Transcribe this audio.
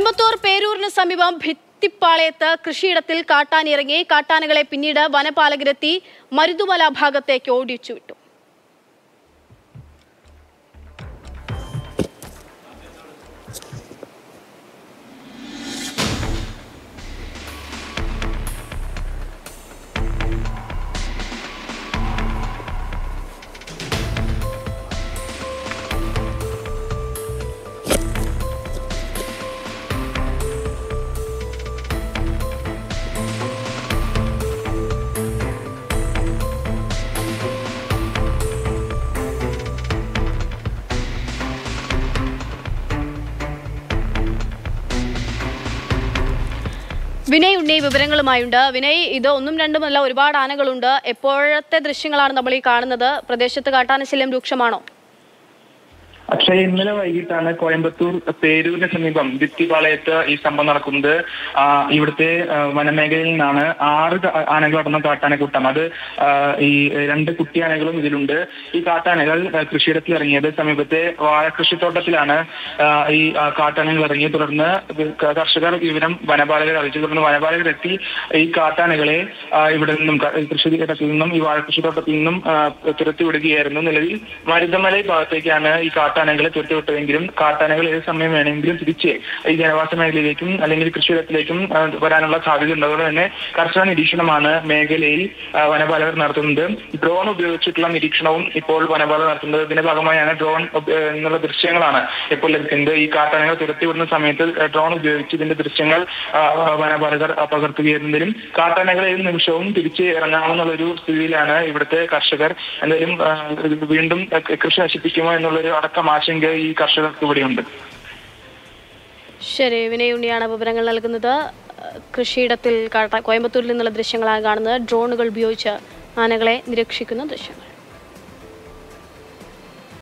കോയമ്പത്തൂർ പേരൂരിന് സമീപം ഭിത്തിപ്പാളയത്ത് കൃഷിയിടത്തിൽ കാട്ടാനിറങ്ങി കാട്ടാനകളെ പിന്നീട് വനപാലകരെത്തി മരുതുമല ഭാഗത്തേക്ക് ഓടിച്ചു വിട്ടു വിനയ് ഉണ്ണി വിവരങ്ങളുമായുണ്ട് വിനയ് ഇത് ഒന്നും രണ്ടുമല്ല ഒരുപാട് ആനകളുണ്ട് എപ്പോഴത്തെ ദൃശ്യങ്ങളാണ് നമ്മൾ ഈ കാണുന്നത് പ്രദേശത്ത് കാട്ടാനശല്യം രൂക്ഷമാണോ അക്ഷയ് ഇന്നലെ വൈകിട്ടാണ് കോയമ്പത്തൂർ പേരൂരിന് സമീപം ഭിത്തിപാളയത്ത് ഈ സംഭവം നടക്കുന്നത് ആ, ഇവിടുത്തെ ആ, വനമേഖലയിൽ നിന്നാണ് ആറ് ക- ആനകൾ അടങ്ങുന്ന കാട്ടാനക്കൂട്ടം അത് ആ, ഈ രണ്ട് കുട്ടി ആനകളും ഇതിലുണ്ട് ഈ കാട്ടാനകൾ ആ, കൃഷിയിടത്തിൽ ഇറങ്ങിയത് സമീപത്തെ വാഴകൃഷിത്തോട്ടത്തിലാണ് ആ, ഈ ആ, കാട്ടാനകൾ ഇറങ്ങി തുടർന്ന് ക- കർഷകർ വിവരം വനപാലകർ അറിയിച്ചു തുടർന്ന് വനപാലകർ എത്തി ഈ കാട്ടാനകളെ ആ, ഇവിടെ നിന്നും ക- കൃഷിയിടത്തിൽ നിന്നും ഈ വാഴകൃഷിത്തോട്ടത്തിൽ നിന്നും ആ, തുരത്തിവിടുകയായിരുന്നു നിലവിൽ മരുതമല ഭാഗത്തേക്കാണ് ഈ കാട്ടാനകളെ തുരത്തിവിട്ടതെങ്കിലും കാട്ടാനകൾ ഏത് സമയം വേണമെങ്കിലും തിരിച്ച് ഈ ജനവാസ മേഖലയിലേക്കും അല്ലെങ്കിൽ കൃഷിയിടത്തിലേക്കും ആ, വരാനുള്ള സാധ്യത ഉണ്ട് അതുകൊണ്ട് തന്നെ കർശന നിരീക്ഷണമാണ് മേഖലയിൽ ആ, വനപാലകർ നടത്തുന്നത് ഡ്രോൺ ഉപയോഗിച്ചിട്ടുള്ള നിരീക്ഷണവും ഇപ്പോൾ വനപാലകർ നടത്തുന്നത് ഇതിന്റെ ഭാഗമായാണ് ഡ്രോൺ ഉപ- എന്നുള്ള ദൃശ്യങ്ങളാണ് ഇപ്പോൾ ലഭിക്കുന്നത് ഈ കാട്ടാനകൾ തുരത്തിവിടുന്ന സമയത്ത് ഡ്രോൺ ഉപയോഗിച്ച് ഇതിന്റെ ദൃശ്യങ്ങൾ ആ, ആ, വനപാലകർ ആ, പകർത്തുകയായിരുന്നതിലും കാട്ടാനകൾ ഏത് നിമിഷവും തിരിച്ച് ഇറങ്ങാമെന്നുള്ള ഒരു സ്ഥിതിയിലാണ് ഇവിടുത്തെ കർഷകർ എന്തായാലും ആ, ഇത് വീണ്ടും കൃഷി നശിപ്പിക്കുമോ എന്നുള്ളൊരു അടക്കം ആശങ്ക ഈ കർഷകർക്ക് ഇവിടെയുണ്ട് ശരി വിനയ് ഉണ്ണിയാണ് വിവരങ്ങൾ നൽകുന്നത് ഏഹ് കൃഷിയിടത്തിൽ കാട്ടാ കോയമ്പത്തൂരിൽ നിന്നുള്ള ദൃശ്യങ്ങളാണ് കാണുന്നത് ഡ്രോണുകൾ ഉപയോഗിച്ച് ആനകളെ നിരീക്ഷിക്കുന്ന ദൃശ്യങ്ങൾ